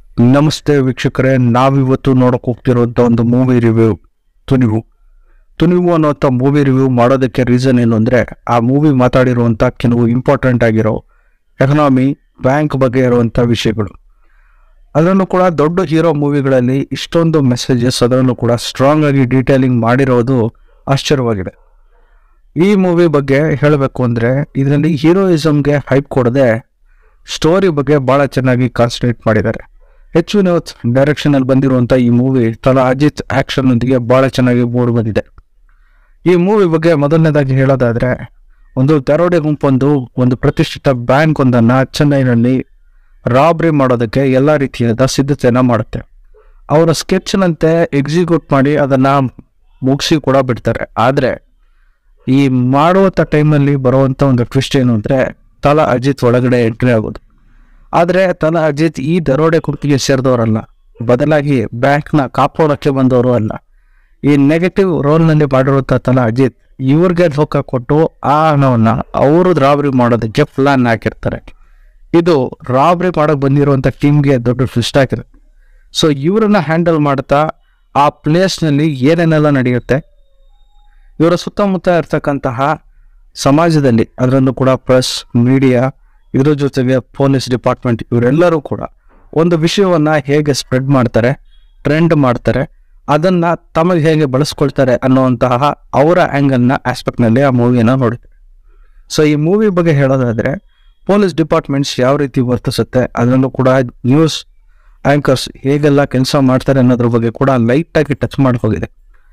ನಮಸ್ತೆ ವೀಕ್ಷಕರೇ ನಾವಿವತ್ತು ನೋಡಕ್ ಹೋಗ್ತಿರೋಂಥ ಒಂದು ಮೂವಿ ರಿವ್ಯೂ ತುನಿವು ತುನಿವು ಅನ್ನೋಂಥ ಮೂವಿ ರಿವ್ಯೂ ಮಾಡೋದಕ್ಕೆ ರೀಸನ್ ಏನು ಅಂದರೆ ಆ ಮೂವಿ ಮಾತಾಡಿರುವಂಥ ಕೆಲವು ಇಂಪಾರ್ಟೆಂಟ್ ಆಗಿರೋ ಎಕನಾಮಿ ಬ್ಯಾಂಕ್ ಬಗ್ಗೆ ಇರುವಂಥ ವಿಷಯಗಳು ಅದರಲ್ಲೂ ಕೂಡ ದೊಡ್ಡ ಹೀರೋ ಮೂವಿಗಳಲ್ಲಿ ಇಷ್ಟೊಂದು ಮೆಸೇಜಸ್ ಅದರಲ್ಲೂ ಕೂಡ ಸ್ಟ್ರಾಂಗ್ ಆಗಿ ಡೀಟೇಲಿಂಗ್ ಮಾಡಿರೋದು ಆಶ್ಚರ್ಯವಾಗಿದೆ ಈ ಮೂವಿ ಬಗ್ಗೆ ಹೇಳಬೇಕು ಅಂದರೆ ಇದರಲ್ಲಿ ಹೀರೋಯಿಸಮ್ಗೆ ಹೈಪ್ ಕೊಡದೆ ಸ್ಟೋರಿ ಬಗ್ಗೆ ಭಾಳ ಚೆನ್ನಾಗಿ ಕಾನ್ಸಂಟ್ರೇಟ್ ಮಾಡಿದ್ದಾರೆ ಹೆಚ್ಚು ವಿನೋದ್ ಡೈರೆಕ್ಷನ್ ಅಲ್ಲಿ ಬಂದಿರುವಂತ ಈ ಮೂವಿ ತಲಾ ಅಜಿತ್ ಆಕ್ಷನ್ ನೊಂದಿಗೆ ಬಹಳ ಚೆನ್ನಾಗಿ ಮೂಡಿ ಬಂದಿದೆ ಈ ಮೂವಿ ಬಗ್ಗೆ ಮೊದಲನೇದಾಗಿ ಹೇಳೋದಾದ್ರೆ ಒಂದು ದರೋಡೆ ಗುಂಪೊಂದು ಒಂದು ಪ್ರತಿಷ್ಠಿತ ಬ್ಯಾಂಕ್ ಒಂದನ್ನ ಚೆನ್ನೈನಲ್ಲಿ ರಾಬ್ರಿ ಮಾಡೋದಕ್ಕೆ ಎಲ್ಲ ರೀತಿಯಾದ ಸಿದ್ಧತೆಯನ್ನ ಮಾಡುತ್ತೆ ಅವರ ಸ್ಕೆಚ್ನಂತೆ ಎಕ್ಸಿಕ್ಯೂಟ್ ಮಾಡಿ ಅದನ್ನ ಮುಗಿಸಿ ಕೂಡ ಬಿಡ್ತಾರೆ ಆದ್ರೆ ಈ ಮಾಡುವಂಥ ಟೈಮಲ್ಲಿ ಬರುವಂಥ ಒಂದು ಟ್ವಿಸ್ಟ್ ಏನು ಅಂದರೆ ತಲಾ ಅಜಿತ್ ಒಳಗಡೆ ಎಂಟ್ರಿ ಆಗೋದು ಆದರೆ ತಲಾ ಅಜಿತ್ ಈ ದರೋಡೆ ಗುಂಪಿಗೆ ಸೇರಿದವರಲ್ಲ ಬದಲಾಗಿ ಬ್ಯಾಂಕ್ನ ಕಾಪಾಡೋಕ್ಕೆ ಬಂದವರು ಅಲ್ಲ ಈ ನೆಗೆಟಿವ್ ರೋಲ್ನಲ್ಲಿ ಮಾಡಿರುವಂಥ ತಲಾ ಅಜಿತ್ ಇವ್ರಿಗೆ ಧೋಕ ಕೊಟ್ಟು ಆ ಹಣವನ್ನು ಅವರು ರಾಬರಿ ಮಾಡೋದಕ್ಕೆ ಪ್ಲಾನ್ ಹಾಕಿರ್ತಾರೆ ಇದು ರಾಬರಿ ಮಾಡಕ್ಕೆ ಬಂದಿರುವಂಥ ಟೀಮ್ಗೆ ದೊಡ್ಡ ಟ್ವಿಸ್ಟ್ ಆಗಿರುತ್ತೆ ಸೊ ಇವರನ್ನ ಹ್ಯಾಂಡಲ್ ಮಾಡ್ತಾ ಆ ಪ್ಲೇಸ್ನಲ್ಲಿ ಏನೇನೆಲ್ಲ ನಡೆಯುತ್ತೆ ಇವರ ಸುತ್ತಮುತ್ತ ಇರ್ತಕ್ಕಂತಹ ಸಮಾಜದಲ್ಲಿ ಅದರಲ್ಲೂ ಕೂಡ ಪ್ರೆಸ್ ಮೀಡಿಯಾ ಇದ್ರ ಜೊತೆಗೆ ಪೊಲೀಸ್ ಡಿಪಾರ್ಟ್ಮೆಂಟ್ ಇವರೆಲ್ಲರೂ ಕೂಡ ಒಂದು ವಿಷಯವನ್ನ ಹೇಗೆ ಸ್ಪ್ರೆಡ್ ಮಾಡ್ತಾರೆ ಟ್ರೆಂಡ್ ಮಾಡ್ತಾರೆ ಅದನ್ನ ತಮಗೆ ಹೇಗೆ ಬಳಸ್ಕೊಳ್ತಾರೆ ಅನ್ನುವಂತಹ ಅವರ ಆ್ಯಂಗಲ್ನ ಆಸ್ಪೆಕ್ಟ್ನಲ್ಲಿ ಆ ಮೂವಿನ ನೋಡಿದೆ ಸೊ ಈ ಮೂವಿ ಬಗ್ಗೆ ಹೇಳೋದಾದ್ರೆ ಪೊಲೀಸ್ ಡಿಪಾರ್ಟ್ಮೆಂಟ್ಸ್ ಯಾವ ರೀತಿ ವರ್ತಿಸುತ್ತೆ ಅದರಲ್ಲೂ ಕೂಡ ನ್ಯೂಸ್ ಆಂಕರ್ಸ್ ಹೇಗೆಲ್ಲ ಕೆಲಸ ಮಾಡ್ತಾರೆ ಅನ್ನೋದ್ರ ಬಗ್ಗೆ ಕೂಡ ಲೈಟಾಗಿ ಟಚ್ ಮಾಡಿ ಹೋಗಿದೆ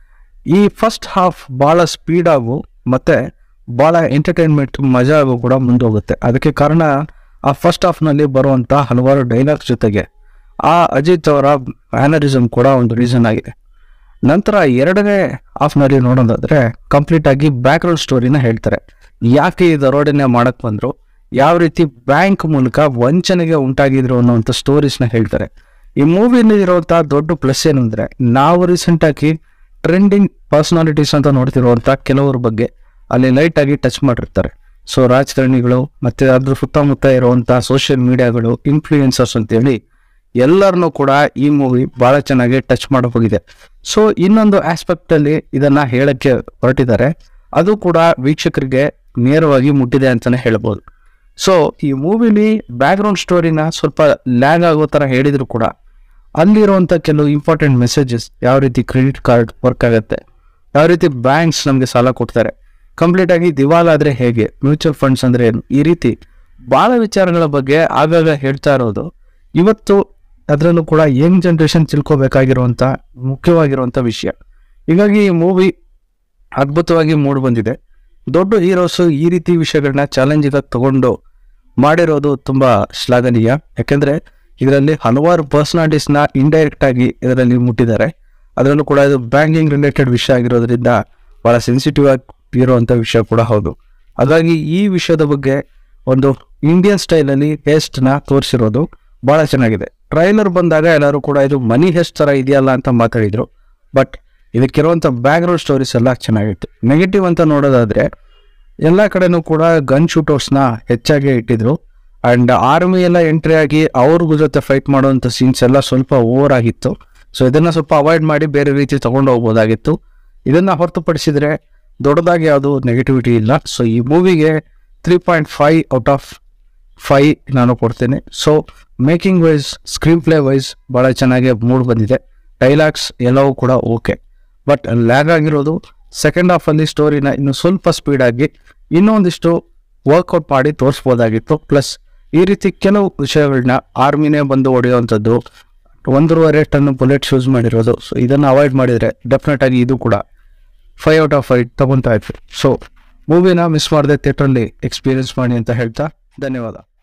ಈ ಫಸ್ಟ್ ಹಾಫ್ ಭಾಳ ಸ್ಪೀಡ್ ಆಗು ಮತ್ತೆ ಭಾಳ ಎಂಟರ್ಟೈನ್ಮೆಂಟ್ ಮಜಾ ಆಗು ಕೂಡ ಮುಂದೋಗುತ್ತೆ ಅದಕ್ಕೆ ಕಾರಣ ಆ ಫಸ್ಟ್ ಹಾಫ್ನಲ್ಲಿ ಬರುವಂಥ ಹಲವಾರು ಡೈಲಾಗ್ಸ್ ಜೊತೆಗೆ ಆ ಅಜಿತ್ ಅವರ ಮ್ಯಾನರಿಸಮ್ ಕೂಡ ಒಂದು ರೀಸನ್ ಆಗಿದೆ ನಂತರ ಎರಡನೇ ಹಾಫ್ನಲ್ಲಿ ನೋಡೋದಾದ್ರೆ ಕಂಪ್ಲೀಟ್ ಆಗಿ ಬ್ಯಾಕ್ಗ್ರೌಂಡ್ ಸ್ಟೋರಿನ ಹೇಳ್ತಾರೆ ಯಾಕೆ ಈ ದರೋಡೆನೆ ಮಾಡಕ್ ಬಂದ್ರು ಯಾವ ರೀತಿ ಬ್ಯಾಂಕ್ ಮೂಲಕ ವಂಚನೆಗೆ ಉಂಟಾಗಿದ್ರು ಅನ್ನುವಂಥ ಸ್ಟೋರೀಸ್ನ ಹೇಳ್ತಾರೆ ಈ ಮೂವಿನಲ್ಲಿ ಇರುವಂಥ ದೊಡ್ಡ ಪ್ಲಸ್ ಏನು ಅಂದ್ರೆ ನಾವು ರೀಸೆಂಟ್ ಆಗಿ ಟ್ರೆಂಡಿಂಗ್ ಪರ್ಸನಾಲಿಟೀಸ್ ಅಂತ ನೋಡ್ತಿರುವಂಥ ಕೆಲವರ ಬಗ್ಗೆ ಅಲ್ಲಿ ಲೈಟ್ ಆಗಿ ಟಚ್ ಮಾಡಿರ್ತಾರೆ ಸೊ ರಾಜಕಾರಣಿಗಳು ಮತ್ತೆ ಅದ್ರ ಸುತ್ತಮುತ್ತ ಇರುವಂಥ ಸೋಷಿಯಲ್ ಮೀಡಿಯಾಗಳು ಇನ್ಫ್ಲೂಯೆನ್ಸರ್ಸ್ ಅಂತೇಳಿ ಎಲ್ಲರನ್ನೂ ಕೂಡ ಈ ಮೂವಿ ಬಹಳ ಚೆನ್ನಾಗಿ ಟಚ್ ಮಾಡಿ ಹೋಗಿದೆ ಸೊ ಇನ್ನೊಂದು ಆಸ್ಪೆಕ್ಟ್ ಅಲ್ಲಿ ಇದನ್ನ ಹೇಳಕ್ಕೆ ಹೊರಟಿದ್ದಾರೆ ಅದು ಕೂಡ ವೀಕ್ಷಕರಿಗೆ ನೇರವಾಗಿ ಮುಟ್ಟಿದೆ ಅಂತಾನೆ ಹೇಳ್ಬೋದು ಸೊ ಈ ಮೂವಿಲಿ ಬ್ಯಾಕ್ಗ್ರೌಂಡ್ ಸ್ಟೋರಿನ ಸ್ವಲ್ಪ ಲ್ಯಾಗ್ ಆಗೋ ತರ ಹೇಳಿದ್ರು ಕೂಡ ಅಲ್ಲಿರುವಂಥ ಕೆಲವು ಇಂಪಾರ್ಟೆಂಟ್ ಮೆಸೇಜಸ್ ಯಾವ ರೀತಿ ಕ್ರೆಡಿಟ್ ಕಾರ್ಡ್ ವರ್ಕ್ ಆಗುತ್ತೆ ಯಾವ ರೀತಿ ಬ್ಯಾಂಕ್ಸ್ ನಮಗೆ ಸಾಲ ಕೊಡ್ತಾರೆ ಕಂಪ್ಲೀಟ್ ಆಗಿ ದಿವಾಲಾದ್ರೆ ಹೇಗೆ ಮ್ಯೂಚುವಲ್ ಫಂಡ್ಸ್ ಅಂದ್ರೆ ಏನು ಈ ರೀತಿ ಬಹಳ ವಿಚಾರಗಳ ಬಗ್ಗೆ ಆಗಾಗ ಹೇಳ್ತಾ ಇರೋದು ಇವತ್ತು ಅದರಲ್ಲೂ ಕೂಡ ಯಂಗ್ ಜನರೇಷನ್ ತಿಳ್ಕೊಬೇಕಾಗಿರುವಂತ ಮುಖ್ಯವಾಗಿರುವಂತ ವಿಷಯ ಹೀಗಾಗಿ ಈ ಮೂವಿ ಅದ್ಭುತವಾಗಿ ಮೂಡಿ ಬಂದಿದೆ ದೊಡ್ಡ ಹೀರೋಸ್ ಈ ರೀತಿ ವಿಷಯಗಳನ್ನ ಚಾಲೆಂಜಿಗೆ ತಗೊಂಡು ಮಾಡಿರೋದು ತುಂಬಾ ಶ್ಲಾಘನೀಯ ಯಾಕೆಂದ್ರೆ ಇದರಲ್ಲಿ ಹಲವಾರು ಪರ್ಸನಾಲಿಟೀಸ್ನ ಇಂಡೈರೆಕ್ಟ್ ಆಗಿ ಇದರಲ್ಲಿ ಮುಟ್ಟಿದ್ದಾರೆ ಅದರಲ್ಲೂ ಕೂಡ ಇದು ಬ್ಯಾಂಕಿಂಗ್ ರಿಲೇಟೆಡ್ ವಿಷಯ ಆಗಿರೋದ್ರಿಂದ ಬಹಳ ಸೆನ್ಸಿಟಿವ್ ಆಗಿ ಇರುವಂತ ವಿಷಯ ಕೂಡ ಹೌದು ಹಾಗಾಗಿ ಈ ವಿಷಯದ ಬಗ್ಗೆ ಒಂದು ಇಂಡಿಯನ್ ಸ್ಟೈಲಲ್ಲಿ ನ ತೋರಿಸಿರೋದು ಬಹಳ ಚೆನ್ನಾಗಿದೆ ಟ್ರೈಲರ್ ಬಂದಾಗ ಎಲ್ಲರೂ ಕೂಡ ಇದು ಮನಿ ಹೆಸ್ಟ್ ತರ ಇದೆಯಲ್ಲ ಅಂತ ಮಾತಾಡಿದ್ರು ಬಟ್ ಇದಕ್ಕಿರುವಂಥ ಬ್ಯಾಕ್ಗ್ರೌಂಡ್ ಸ್ಟೋರೀಸ್ ಎಲ್ಲ ಚೆನ್ನಾಗಿತ್ತು ನೆಗೆಟಿವ್ ಅಂತ ನೋಡೋದಾದ್ರೆ ಎಲ್ಲ ಕಡೆನೂ ಕೂಡ ಗನ್ ಶೂಟರ್ಸ್ನ ಹೆಚ್ಚಾಗಿ ಇಟ್ಟಿದ್ರು ಅಂಡ್ ಆರ್ಮಿ ಎಲ್ಲ ಎಂಟ್ರಿ ಆಗಿ ಅವ್ರಿಗೂ ಜೊತೆ ಫೈಟ್ ಮಾಡುವಂಥ ಸೀನ್ಸ್ ಎಲ್ಲ ಸ್ವಲ್ಪ ಓವರ್ ಆಗಿತ್ತು ಸೊ ಇದನ್ನ ಸ್ವಲ್ಪ ಅವಾಯ್ಡ್ ಮಾಡಿ ಬೇರೆ ರೀತಿ ತಗೊಂಡು ಹೋಗ್ಬೋದಾಗಿತ್ತು ಇದನ್ನ ಹೊರತುಪಡಿಸಿದ್ರೆ ದೊಡ್ಡದಾಗಿ ಯಾವುದು ನೆಗೆಟಿವಿಟಿ ಇಲ್ಲ ಸೊ ಈ ಮೂವಿಗೆ three point five out of five ನಾನು ಕೊಡ್ತೇನೆ so making wise screenplay wise ಭಾಳ ಚೆನ್ನಾಗಿ ಮೂಡ್ ಬಂದಿದೆ ಡೈಲಾಗ್ಸ್ ಎಲ್ಲವೂ ಕೂಡ ಓಕೆ ಬಟ್ ಲ್ಯಾಗ್ ಆಗಿರೋದು ಸೆಕೆಂಡ್ ಹಾಫ್ ಅಲ್ಲಿ ಸ್ಟೋರಿನ ಇನ್ನು ಸ್ವಲ್ಪ ಸ್ಪೀಡ್ ಆಗಿ ಇನ್ನೊಂದಿಷ್ಟು ವರ್ಕೌಟ್ ಮಾಡಿ ತೋರಿಸ್ಬೋದಾಗಿತ್ತು ಪ್ಲಸ್ ಈ ರೀತಿ ಕೆಲವು ವಿಷಯಗಳನ್ನ ಆರ್ಮಿನೇ ಬಂದು ಹೊಡೆಯುವಂಥದ್ದು ಒಂದೂವರೆ ಟನ್ ಬುಲೆಟ್ಸ್ ಯೂಸ್ ಮಾಡಿರೋದು ಸೊ ಇದನ್ನು ಅವಾಯ್ಡ್ ಮಾಡಿದರೆ ಡೆಫಿನೆಟ್ ಆಗಿ ಇದು ಕೂಡ ಫೈವ್ ಔಟ್ ಆಫ್ ಫೈವ್ ತಗೊಂತಾ ಇತ್ತು ಸೊ ಮೂವಿನ ಮಿಸ್ ಮಾಡದೆ ಥಿಯೇಟ್ರಲ್ಲಿ ಎಕ್ಸ್ಪೀರಿಯನ್ಸ್ ಮಾಡಿ ಅಂತ ಹೇಳ್ತಾ ಧನ್ಯವಾದ